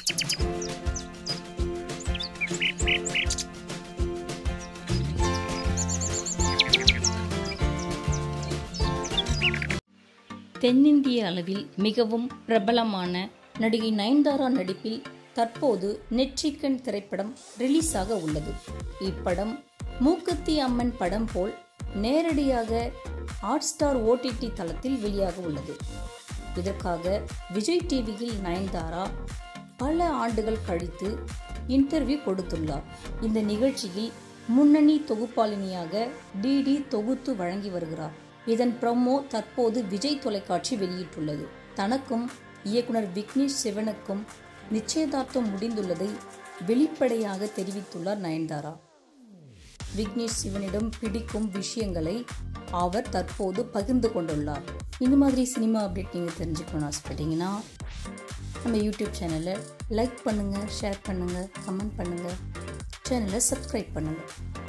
தென்னிந்திய அளவில் மிகவும் பிரபலமான நடிகை நயன்தாரா நடிப்பில் தற்போது நெற்றிக்கண் திரைப்படம் ரிலீஸ் ஆக உள்ளது இப்படம் மூக்குத்தி அம்மன் படம் போல் நேரடியாக ஹாட் ஸ்டார் ஓடிடி தளத்தில் வெளியாக உள்ளது இதற்காக விஜய் டிவியில் நயன்தாரா பல ஆண்டுகள் கழித்து இன்டர்வியூ கொடுத்துள்ளார் இந்த நிகழ்ச்சியில் முன்னணி தொகுப்பாளினியாக டிடி தொகுத்து வழங்கி வருகிறார் இதன் ப்ரமோ தற்போது விஜய் தொலைக்காட்சி வெளியிட்டுள்ளது தனக்கும் இயக்குனர் விக்னேஷ் சிவனுக்கும் நிச்சயதார்த்தம் முடிந்துள்ளதை வெளிப்படையாக தெரிவித்துள்ளார் நயன்தாரா விக்னேஷ் சிவனிடம் பிடிக்கும் விஷயங்களை அவர் தற்போது பகிர்ந்து கொண்டுள்ளார் இந்த மாதிரி சினிமா அப்டேட் நீங்கள் தெரிஞ்சுக்கணும்னு ஆசைப்பட்டீங்கன்னா நம்ம யூடியூப் சேனலை லைக் பண்ணுங்கள் ஷேர் பண்ணுங்கள் கமெண்ட் பண்ணுங்கள் சேனலை சப்ஸ்கிரைப் பண்ணுங்கள்